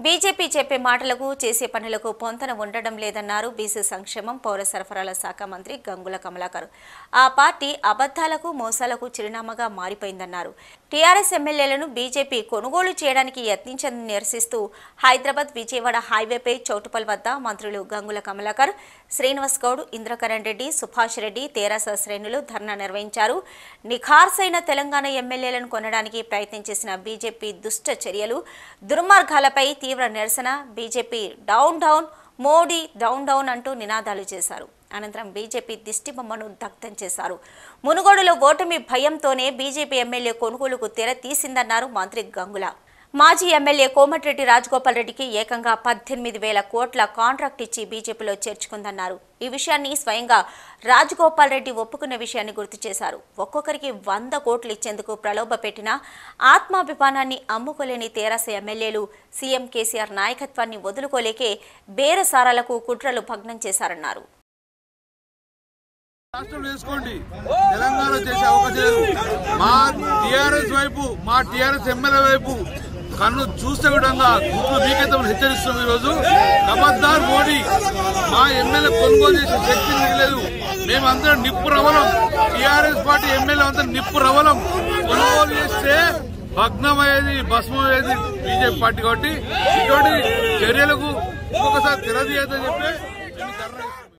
BJP చెప్పే మాటలకు చేసే పనులకు పొంతన ఉండడం లేదన్నారు బీసీ సంక్షేమం పౌర సరఫరాల శాఖ మంత్రి గంగుల కమలాకర్ ఆ పార్టీ అబద్దాలకు మోసాలకు చిరునామాగా మారిపోయిందన్నారు టీఆర్ఎస్ ఎమ్మెల్యేలను బీజేపీ కొనుగోలు చేయడానికి యత్నించదని నిరసిస్తూ హైదరాబాద్ విజయవాడ హైవేపై చౌటుపల్ వద్ద మంత్రులు గంగుల కమలాకర్ శ్రీనివాస్ గౌడ్ ఇంద్రకరణ్ రెడ్డి సుభాష్ రెడ్డి తేరాస శ్రేణులు ధర్నా నిర్వహించారు నిఖార్సైన తెలంగాణ ఎమ్మెల్యేలను కొనడానికి ప్రయత్నం చేసిన బీజేపీ దుష్ట చర్యలు దుర్మార్గాలపై తీవ్ర నిరసన BJP down down Modi down down అంటూ నినాదాలు చేశారు అనంతరం బీజేపీ దిష్టిబొమ్మను దగ్ధం చేశారు మునుగోడులో ఓటమి భయంతోనే బీజేపీ ఎమ్మెల్యే కొనుగోలుకు తెర తీసిందన్నారు మంత్రి గంగుల మాజీ ఎమ్మెల్యే కోమటిరెడ్డి రాజగోపాల్ రెడ్డికి ఏకంగా పద్దెనిమిది వేల కోట్ల కాంట్రాక్ట్ ఇచ్చి బీజేపీలో చేర్చుకుందన్నారు ఈ విషయాన్ని స్వయంగా రాజగోపాల్ రెడ్డి ఒప్పుకున్న విషయాన్ని గుర్తు చేశారు ఒక్కొక్కరికి వంద కోట్లు ఇచ్చేందుకు ప్రలోభ పెట్టిన ఆత్మాభిమానాన్ని అమ్ముకోలేని తెరాస ఎమ్మెల్యేలు సీఎం కేసీఆర్ నాయకత్వాన్ని వదులుకోలేకే బేరసారాలకు కుట్రలు భగ్నం చేశారన్నారు రాష్ట్రం వేసుకోండి తెలంగాణ చేసే అవకాశం లేదు మా టిఆర్ఎస్ వైపు మా టిఆర్ఎస్ ఎమ్మెల్యే వైపు కన్ను చూసే విధంగా గుట్లు మీకైతే హెచ్చరిస్తున్నాం ఈ రోజు ఖబర్దార్ మోడీ మా ఎమ్మెల్యే కొనుగోలు చేసే శక్తి మీకు లేదు మేమందరం నిప్పు రవలం టిఆర్ఎస్ పార్టీ ఎమ్మెల్యే అంతా నిప్పు రవలం కొనుగోలు చేస్తే భగ్నమయ్యేది భస్మమయ్యేది బీజేపీ పార్టీ కాబట్టి ఇటువంటి చర్యలకు ఇంకొకసారి తెరదీయదని చెప్పి